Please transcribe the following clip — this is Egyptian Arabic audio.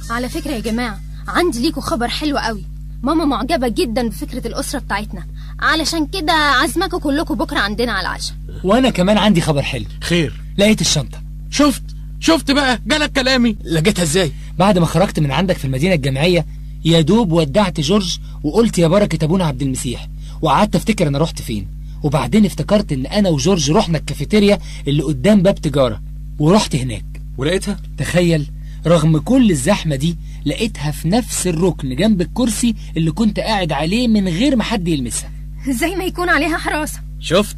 على فكرة يا جماعة عندي ليكوا خبر حلو قوي ماما معجبة جدا بفكرة الأسرة بتاعتنا علشان كده عازماكوا كلكم بكرة عندنا على العشاء وانا كمان عندي خبر حلو خير لقيت الشنطة شفت شفت بقى جالك كلامي لقيتها ازاي بعد ما خرجت من عندك في المدينة الجامعية يا دوب ودعت جورج وقلت يا بركة ابونا عبد المسيح وقعدت افتكر انا رحت فين وبعدين افتكرت ان انا وجورج رحنا الكافيتيريا اللي قدام باب تجارة ورحت هناك ولقيتها تخيل رغم كل الزحمة دي لقيتها في نفس الركن جنب الكرسي اللي كنت قاعد عليه من غير ما حد يلمسها زي ما يكون عليها حراسة شفت